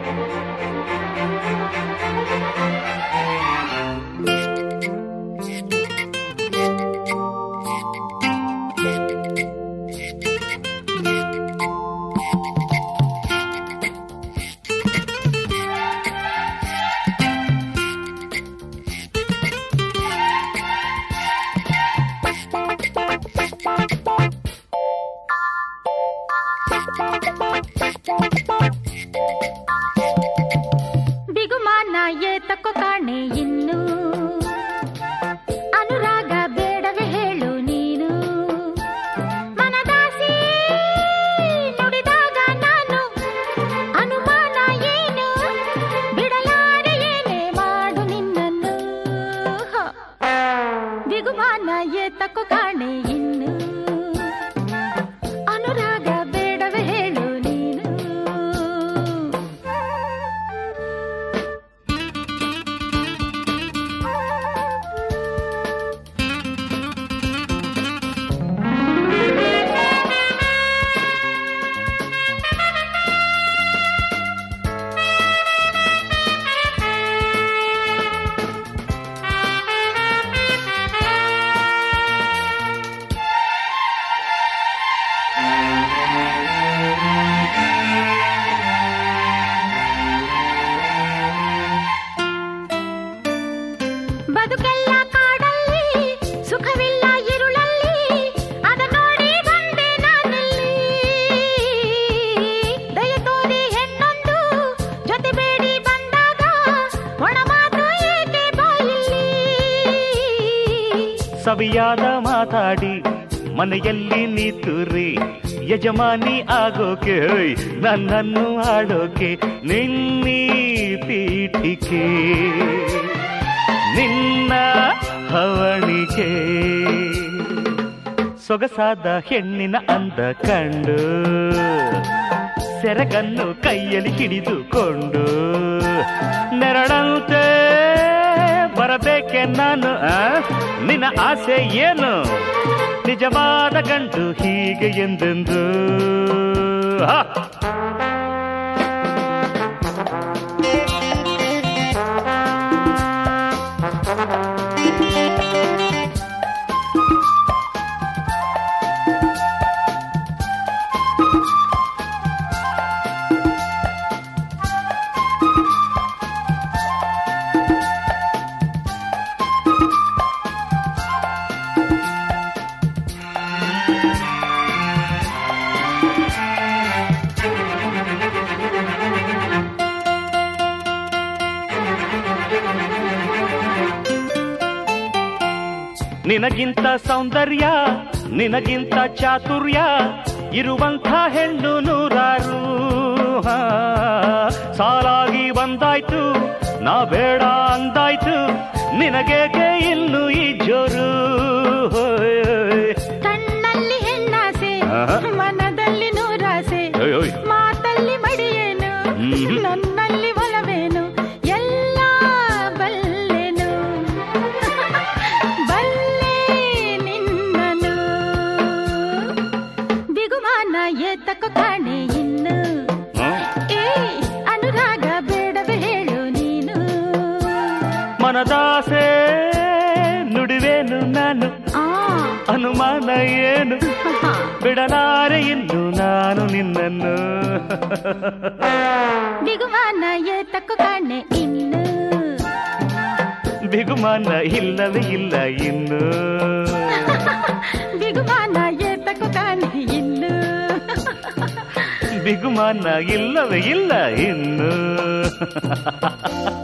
ಬಿಗುಮಾನ ಏತಕ್ಕೋ ಕಾಣೆ ಇನ್ನು ಅನುರಾಗ ಬೇಡವೇ ಹೇಳು ನೀನು ಮನದಾಸಿ ನುಡಿದಾಗ ನಾನು ಅನುಮಾನ ಏನು ಬಿಡಲಾರೆ ಏನೇ ಮಾಡು ನಿನ್ನನ್ನು ಹ. ಬಿಗುಮಾನ ಏತಕ್ಕೋ ಕಾಣೆ ಇನ್ನು ಅನುರಾಗ ಬೇಡವೇ ಹೇಳು ನೀನು ಬದುಕೆಲ್ಲ ಕಾಡಲ್ಲಿ ಸುಖವಿಲ್ಲ ಇರುಳಲ್ಲಿ ಅದ ನೋಡಿ ಬಂದೆ ನಾನಲ್ಲಿ ದಯ ತೋರಿ ಹೆಣ್ಣೊಂದು ಜೊತೆ ಬೇಡಿ ಬಂದಾಗ ಒಣ ಮಾತು ಏಕೆ ಬಾಯಲ್ಲಿ ಸವಿಯಾದ ಮಾತಾಡಿ ಮನೆಯಲ್ಲಿ ನೀತುರಿ ಯಜಮಾನಿ ಆಗೋಕೆ ಹೋಯ್ ನನ್ನನ್ನು ಆಡೋಕೆ ನಿನ್ನೀ ಪೀಠಿಕೆ ನಿನ್ನ ಹವಣಿಗೆ ಸೊಗಸಾದ ಹೆಣ್ಣಿನ ಅಂದ ಕಂಡು ಸೆರಗನ್ನು ಕೈಯಲ್ಲಿ ಹಿಡಿದುಕೊಂಡು ನೆರಳಂತೆ ಬರಬೇಕೆ ನಾನು ಆ? ನಿನ್ನ ಆಸೆ ಏನು ನಿಜವಾದ ಗಂಡು ಹೀಗೆ ಎಂದೆಂದು ಹಾ ನಿನಗಿಂತ ಸೌಂದರ್ಯ ನಿನಗಿಂತ ಚಾತುರ್ಯ ಇರುವಂಥ ಹೆಣ್ಣು ನೂರಾರು ಹಾ, ಸಾಲಾಗಿ ಬಂದಾಯ್ತು ನಾ ಬೇಡ ಅಂದಾಯ್ತು ನಿನಗೇಕೆ ಇನ್ನು ಈ ಜೋರು ಹೋಯ್, ಹೋಯ್. ಕಣ್ಣಲ್ಲಿ ಹೆಣ್ಣಾಸೆ ಆಹಾ. ಮನದಲ್ಲಿ ನೂರಾಸೆ ಓಯ್, ಓಯ್. ಮಾತಲ್ಲಿ ಮಡಿಯೇನು ಹ್ಮ್. ನನ್ನಲ್ಲಿ ಒಲವೇನು ಎಲ್ಲ ಬಲ್ಲೆನು ಬಲ್ಲೆ ನಿನ್ನನು ಬಿಗುಮಾನ ಏತಕ್ಕ ಕಾಣೆ ಇನ್ನು ಹ್ಮ್. ಏ ಅನುರಾಗ ಬೇಡವೇ ಹೇಳು ನೀನು ಮನದಾಸೆ ನುಡಿವೇನು ನಾನು ಆ ಅನುಮಾನ ಏನು ಬಿಡಲಾರೆ ಇನ್ನು ನಾನು ನಿನ್ನನ್ನು ಬಿಗುಮಾನ ಏತಕ್ಕ ಕಾಣೆ ಇನ್ನು ಬಿಗುಮಾನ ಇಲ್ಲವೇ ಇಲ್ಲ ಇನ್ನು ಬಿಗುಮಾನ ಏತಕ್ಕ ಕಾಣೆ ಇನ್ನು ಬಿಗುಮಾನ ಇಲ್ಲವೇ ಇಲ್ಲ ಇನ್ನು